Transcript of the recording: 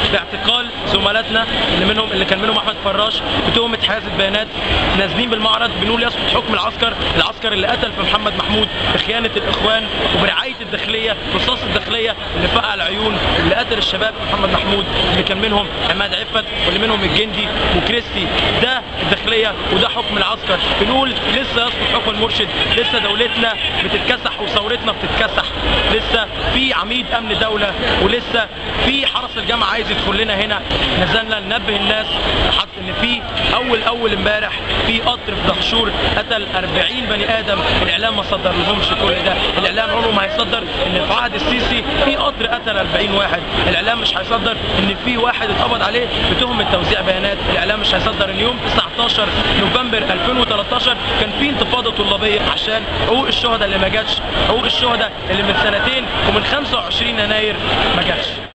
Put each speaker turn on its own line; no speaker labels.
باعتقال زملاتنا اللي منهم اللي كان منهم احمد فراش بتهمه حيازه بيانات نازلين بالمعرض بنقول يسقط حكم العسكر العسكر اللي قتل في محمد محمود بخيانه الاخوان وبرعايه الداخليه رصاص الداخليه اللي فقع العيون اللي قتل الشباب محمد محمود اللي كان منهم عماد عفت واللي منهم الجندي وكريستي ده الداخليه وده حكم العسكر بنقول لسه يسقط حكم المرشد لسه دولتنا بتتكسح وثورتنا بتتكسح لسه في عميد امن دوله ولسه في حرس الجامعه عايز يدخل لنا هنا نزلنا ننبه الناس حتى ان في اول اول امبارح في قطر في دهشور قتل 40 بني ادم الاعلام ما صدر لهمش كل ده الاعلام عمره ما هيصدر ان في عهد السيسي في قطر قتل 40 واحد الاعلام مش هيصدر ان في واحد اتقبض عليه بتهمه توزيع بيانات الاعلام مش هيصدر ان يوم 19 نوفمبر 2013 كان في انتفاضه طلابيه عشان حقوق الشهداء اللي ما جاتش حقوق الشهداء اللي من سنتين ومن 25 يناير ما جاتش